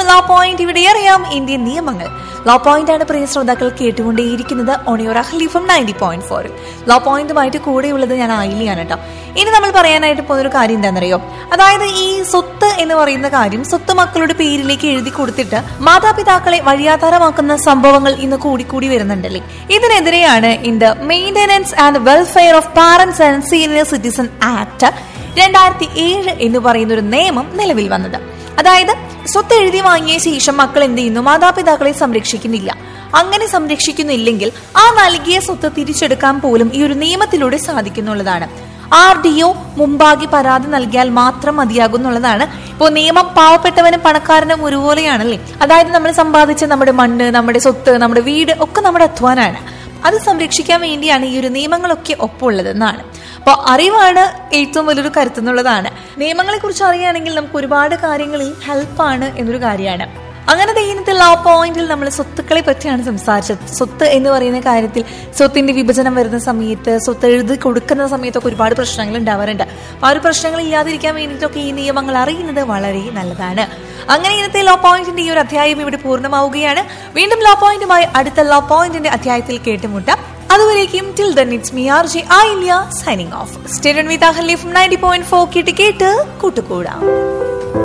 law point ഇവിടെ അറിയാം Indian നിയമങ്ങൾ ലോ പോയിന്റ് ആണ് പ്രിയ ശ്രോതാക്കൾ കേട്ടുകൊണ്ടേയിരിക്കുന്നത് ഓണിയോർ അഹ്ലിഫം നയൻറ്റി പോയിന്റ് ഫോറിൽ ലോ പോയിന്റുമായിട്ട് കൂടെയുള്ളത് ഞാൻ ആയില്ലാണ് കേട്ടോ ഇനി നമ്മൾ പറയാനായിട്ട് പോകുന്നൊരു കാര്യം എന്താണെന്നറിയോ അതായത് ഈ സ്വത്ത് എന്ന് പറയുന്ന കാര്യം സ്വത്ത് മക്കളുടെ പേരിലേക്ക് എഴുതി കൊടുത്തിട്ട് മാതാപിതാക്കളെ വഴിയാധാരമാക്കുന്ന സംഭവങ്ങൾ ഇന്ന് കൂടിക്കൂടി വരുന്നുണ്ടല്ലേ ഇതിനെതിരെയാണ് in the maintenance and welfare of parents and senior citizen act രണ്ടായിരത്തി ഏഴ് എന്ന് പറയുന്ന ഒരു നിയമം നിലവിൽ വന്നത് അതായത് സ്വത്ത് എഴുതി വാങ്ങിയ ശേഷം മക്കൾ എന്ത് ചെയ്യുന്നു മാതാപിതാക്കളെ സംരക്ഷിക്കുന്നില്ല അങ്ങനെ സംരക്ഷിക്കുന്നില്ലെങ്കിൽ ആ നൽകിയ സ്വത്ത് തിരിച്ചെടുക്കാൻ പോലും ഈ ഒരു നിയമത്തിലൂടെ സാധിക്കുന്നുള്ളതാണ് ആർ ഡി ഒ മുമ്പാകെ പരാതി നൽകിയാൽ മാത്രം മതിയാകുന്നുള്ളതാണ് ഇപ്പോൾ നിയമം പാവപ്പെട്ടവനും പണക്കാരനും ഒരുപോലെയാണല്ലേ അതായത് നമ്മൾ സമ്പാദിച്ച നമ്മുടെ മണ്ണ് നമ്മുടെ സ്വത്ത് നമ്മുടെ വീട് ഒക്കെ നമ്മുടെ അധ്വാനാണ് അത് സംരക്ഷിക്കാൻ വേണ്ടിയാണ് ഈ ഒരു നിയമങ്ങളൊക്കെ ഒപ്പമുള്ളതെന്നാണ് അപ്പോൾ അറിവാണ് ഏറ്റവും വലിയൊരു കരുത്തുന്നുള്ളതാണ് നിയമങ്ങളെ കുറിച്ച് അറിയുകയാണെങ്കിൽ നമുക്ക് ഒരുപാട് കാര്യങ്ങളിൽ ഹെൽപ്പാണ് എന്നൊരു കാര്യമാണ് അങ്ങനെ ഇന്നത്തെ ലോ പോയിന്റിൽ നമ്മൾ സ്വത്തുക്കളെ പറ്റിയാണ് സംസാരിച്ചത് സ്വത്ത് എന്ന് പറയുന്ന കാര്യത്തിൽ സ്വത്തിന്റെ വിഭജനം വരുന്ന സമയത്ത് സ്വത്ത് എഴുതി കൊടുക്കുന്ന സമയത്തൊക്കെ ഒരുപാട് പ്രശ്നങ്ങൾ ഉണ്ടാവാറുണ്ട് അപ്പൊ ആ ഒരു പ്രശ്നങ്ങൾ ഇല്ലാതിരിക്കാൻ വേണ്ടിയിട്ടൊക്കെ ഈ നിയമങ്ങൾ അറിയുന്നത് വളരെ നല്ലതാണ് അങ്ങനെ ഇന്നത്തെ ലോ പോയിന്റിന്റെ ഈ ഒരു അധ്യായം ഇവിടെ പൂർണ്ണമാവുകയാണ് വീണ്ടും ലോ പോയിന്റുമായി അടുത്ത ലോ പോയിന്റിന്റെ അധ്യായത്തിൽ കേട്ടുമുട്ടാം അതുവരേക്കും till then it's me R J I signing off stay tuned with Ahalya from ninety point four കേട്ട് കേട്ട് കൂട്ടുകൂടാം